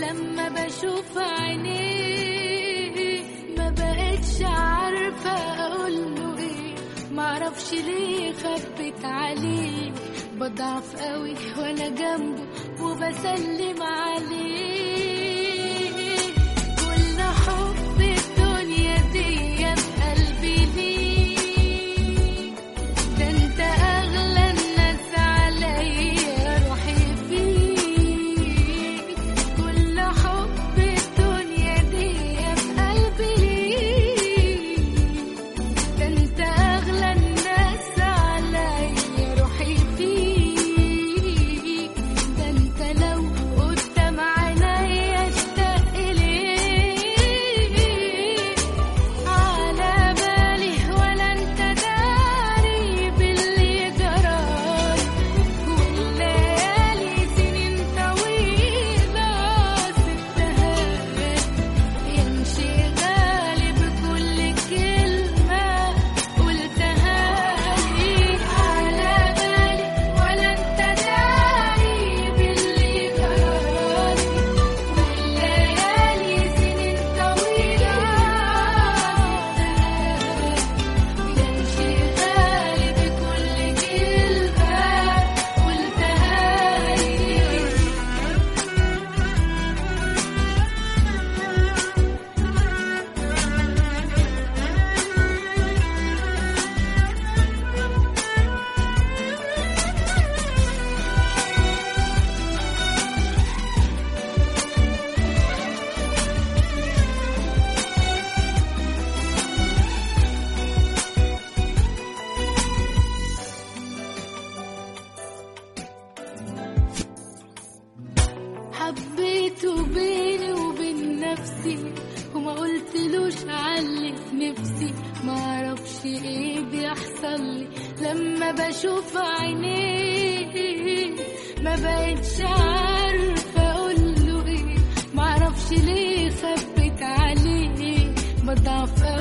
لما بشوف عينيه ما بقتش عارفة أقوله إيه معرفش ليه خبت عليه بضعف قوي وأنا جنبه وبسلم عليه كل حب الدنيا دي بقلبي ليه ده انت اغلى الناس عليا روحي فيك كل حب الدنيا دي بقلبي ليك ده انت اغلى الناس عليا روحي فيك ده انت لو قدام عينيا اشتاق ليك على بالي ولا انت داري باللي جرالي والليالي سنين طويلة سبتها يمشي غالي بكل كلمة قلتها لي على بالي ولا انت داري باللي جرالي والليالي سنين طويلة يمشي غالي بكل كلمة قلتها لي حبيته بيني وبين نفسي وما قلتلوش علي في نفسي ما اعرفش ايه بيحصل لي لما بشوف عينيه ما بقتش عارفه اقوله ايه ما اعرفش ليه خبت عليه بضعف